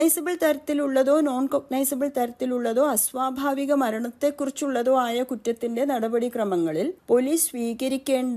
cognisable തരത്തിലുള്ളതോ non cognizable തരത്തിലുള്ളതോ അസ്വാഭാവിക മരണത്തെക്കുറിച്ചുള്ളതോ ആയ കുറ്റത്തിന്റെ നടപടിക്രമങ്ങളിൽ പോലീസ് സ്വീകരിക്കേണ്ട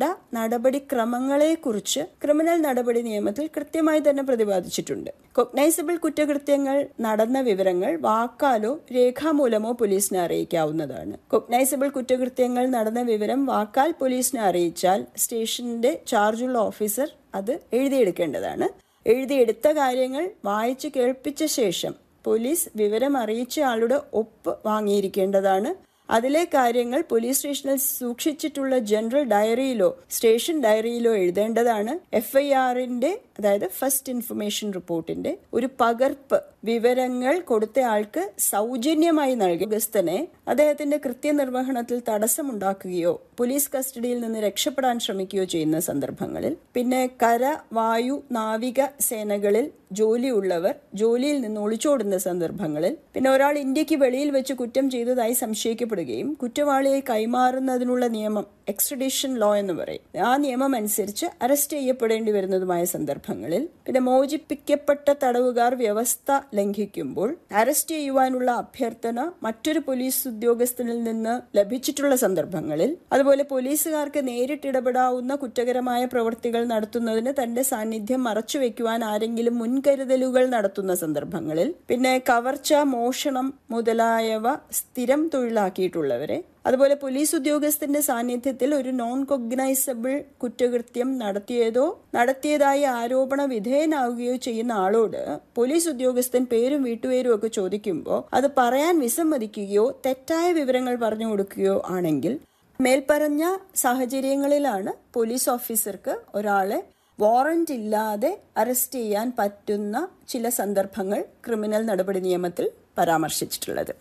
നടപടിക്രമങ്ങളെക്കുറിച്ച് ക്രിമിനൽ നടപടി നിയമത്തിൽ കൃത്യമായി തന്നെ പ്രതിപാദിച്ചിട്ടുണ്ട് കൊഗ്നൈസബിൾ കുറ്റകൃത്യങ്ങൾ നടന്ന വിവരങ്ങൾ വാക്കാലോ രേഖാമൂലമോ പോലീസിനെ അറിയിക്കാവുന്നതാണ് കൊഗ്നൈസബിൾ കുറ്റകൃത്യങ്ങൾ നടന്ന വിവരം വാക്കാൽ പോലീസിനെ അറിയിച്ചാൽ സ്റ്റേഷന്റെ ചാർജുള്ള ഓഫീസർ അത് എഴുതിയെടുക്കേണ്ടതാണ് എഴുതിയെടുത്ത കാര്യങ്ങൾ വായിച്ചു കേൾപ്പിച്ച ശേഷം പോലീസ് വിവരം അറിയിച്ച ആളുടെ ഒപ്പ് വാങ്ങിയിരിക്കേണ്ടതാണ് അതിലെ കാര്യങ്ങൾ പോലീസ് സ്റ്റേഷനിൽ സൂക്ഷിച്ചിട്ടുള്ള ജനറൽ ഡയറിയിലോ സ്റ്റേഷൻ ഡയറിയിലോ എഴുതേണ്ടതാണ് എഫ് ഐ ആറിന്റെ അതായത് ഫസ്റ്റ് ഇൻഫർമേഷൻ റിപ്പോർട്ടിന്റെ ഒരു പകർപ്പ് വിവരങ്ങൾ കൊടുത്ത ആൾക്ക് സൗജന്യമായി നൽകി ഗസ്തനെ അദ്ദേഹത്തിന്റെ കൃത്യനിർവഹണത്തിൽ തടസ്സമുണ്ടാക്കുകയോ പോലീസ് കസ്റ്റഡിയിൽ നിന്ന് രക്ഷപ്പെടാൻ ശ്രമിക്കുകയോ ചെയ്യുന്ന സന്ദർഭങ്ങളിൽ പിന്നെ കര വായു നാവിക സേനകളിൽ ജോലിയുള്ളവർ ജോലിയിൽ നിന്ന് ഒളിച്ചോടുന്ന സന്ദർഭങ്ങളിൽ പിന്നെ ഒരാൾ ഇന്ത്യക്ക് വെളിയിൽ വെച്ച് കുറ്റം ചെയ്തതായി സംശയിക്കപ്പെടുകയും കുറ്റവാളിയെ കൈമാറുന്നതിനുള്ള നിയമം എക്സ്ട്രഡിഷൻ ലോ എന്ന് പറയും ആ നിയമം അനുസരിച്ച് അറസ്റ്റ് ചെയ്യപ്പെടേണ്ടി വരുന്നതുമായ സന്ദർഭങ്ങളിൽ പിന്നെ മോചിപ്പിക്കപ്പെട്ട തടവുകാർ വ്യവസ്ഥ ലംഘിക്കുമ്പോൾ അറസ്റ്റ് ചെയ്യുവാനുള്ള അഭ്യർത്ഥന മറ്റൊരു പോലീസ് ഉദ്യോഗസ്ഥനിൽ നിന്ന് ലഭിച്ചിട്ടുള്ള സന്ദർഭങ്ങളിൽ അതുപോലെ പോലീസുകാർക്ക് നേരിട്ട് ഇടപെടാവുന്ന കുറ്റകരമായ പ്രവൃത്തികൾ നടത്തുന്നതിന് തന്റെ സാന്നിധ്യം മറച്ചുവെക്കുവാൻ ആരെങ്കിലും മുൻകരുതലുകൾ നടത്തുന്ന സന്ദർഭങ്ങളിൽ പിന്നെ കവർച്ച മോഷണം മുതലായവ സ്ഥിരം തൊഴിലാക്കിയിട്ടുള്ളവരെ അതുപോലെ പോലീസ് ഉദ്യോഗസ്ഥന്റെ സാന്നിധ്യത്തിൽ ഒരു നോൺ കൊഗ്നൈസബിൾ കുറ്റകൃത്യം നടത്തിയതോ നടത്തിയതായി ആരോപണ വിധേയനാവുകയോ ചെയ്യുന്ന ആളോട് പോലീസ് ഉദ്യോഗസ്ഥൻ പേരും വീട്ടുപേരും ഒക്കെ ചോദിക്കുമ്പോൾ അത് പറയാൻ വിസമ്മതിക്കുകയോ തെറ്റായ വിവരങ്ങൾ പറഞ്ഞു കൊടുക്കുകയോ ആണെങ്കിൽ മേൽപ്പറഞ്ഞ സാഹചര്യങ്ങളിലാണ് പോലീസ് ഓഫീസർക്ക് ഒരാളെ വാറന്റ് ഇല്ലാതെ അറസ്റ്റ് ചെയ്യാൻ പറ്റുന്ന ചില സന്ദർഭങ്ങൾ ക്രിമിനൽ നടപടി നിയമത്തിൽ പരാമർശിച്ചിട്ടുള്ളത്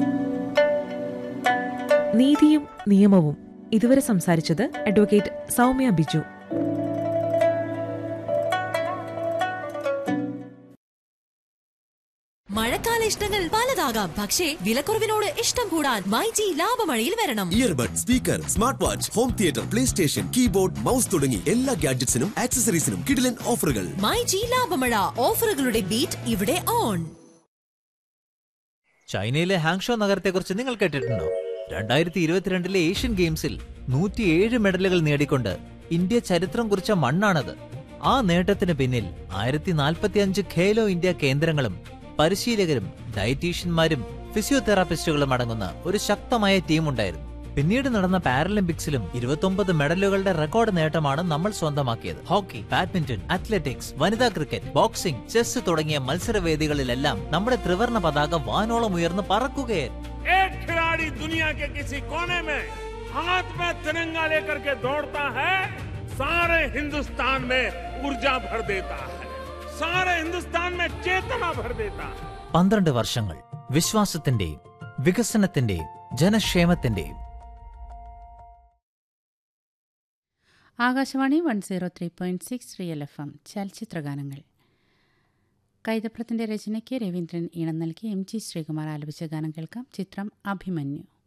നീതിയും നിയമവും ഇതുവരെ സംസാരിച്ചത് അഡ്വക്കേറ്റ് സൗമ്യ ബിജു മഴക്കാല ഇഷ്ടങ്ങൾ പലതാകാം പക്ഷേ വിലക്കുറവിനോട് ഇഷ്ടം കൂടാൻ മൈജി ലാഭമഴയിൽ വരണം earbud speaker smart watch home theatre play station keyboard mouse തുടങ്ങി എല്ലാ ഗാഡ്ജറ്റ്സിനും ആക്സസറീസിനും കിടിലൻ ഓഫറുകൾ മൈജി ലാഭമഴ ഓഫറുകളുടെ ബീറ്റ് ഇവിടെ ഓൺ ചൈനയിലെ ഹാങ്ഷോ നഗരത്തെക്കുറിച്ച് നിങ്ങൾ കേട്ടിട്ടുണ്ടോ രണ്ടായിരത്തി ഇരുപത്തിരണ്ടിലെ ഏഷ്യൻ ഗെയിംസിൽ നൂറ്റിയേഴ് മെഡലുകൾ നേടിക്കൊണ്ട് ഇന്ത്യ ചരിത്രം കുറിച്ച മണ്ണാണത് ആ നേട്ടത്തിന് പിന്നിൽ ആയിരത്തി നാൽപ്പത്തിയഞ്ച് ഖേലോ ഇന്ത്യ കേന്ദ്രങ്ങളും പരിശീലകരും ഡയറ്റീഷ്യന്മാരും ഫിസിയോതെറാപ്പിസ്റ്റുകളും അടങ്ങുന്ന ഒരു ശക്തമായ ടീമുണ്ടായിരുന്നു പിന്നീട് നടന്ന പാരലിമ്പിക്സിലും ഇരുപത്തൊമ്പത് മെഡലുകളുടെ റെക്കോർഡ് നേട്ടമാണ് നമ്മൾ സ്വന്തമാക്കിയത് ഹോക്കി ബാഡ്മിന്റൺ അത്ലറ്റിക്സ് വനിതാ ക്രിക്കറ്റ് ബോക്സിംഗ് ചെസ് തുടങ്ങിയ മത്സരവേദികളിലെല്ലാം നമ്മുടെ ത്രിവർണ പതാക വാനോളം ഉയർന്ന് പറക്കുകയായിരുന്നു एक खिलाड़ी दुनिया के किसी कोने में हाथ में तिरंगा लेकर के दौड़ता है सारे हिंदुस्तान में ऊर्जा भर देता है सारे हिंदुस्तान में चेतना भर देता है പന്ത്രണ്ട് വർഷങ്ങൾ വിശ്വാസത്തിന്റെയും വികസനത്തിന്റെയും ജനക്ഷേമത്തിന്റെയും Akashvani one zero three point six real F M ചലച്ചിത്രഗാനങ്ങൾ കൈതപ്രത്തിന്റെ രചനയ്ക്ക് രവീന്ദ്രൻ ഈണം നൽകി എം ജി ശ്രീകുമാർ ആലപിച്ച ഗാനം കേൾക്കാം ചിത്രം അഭിമന്യു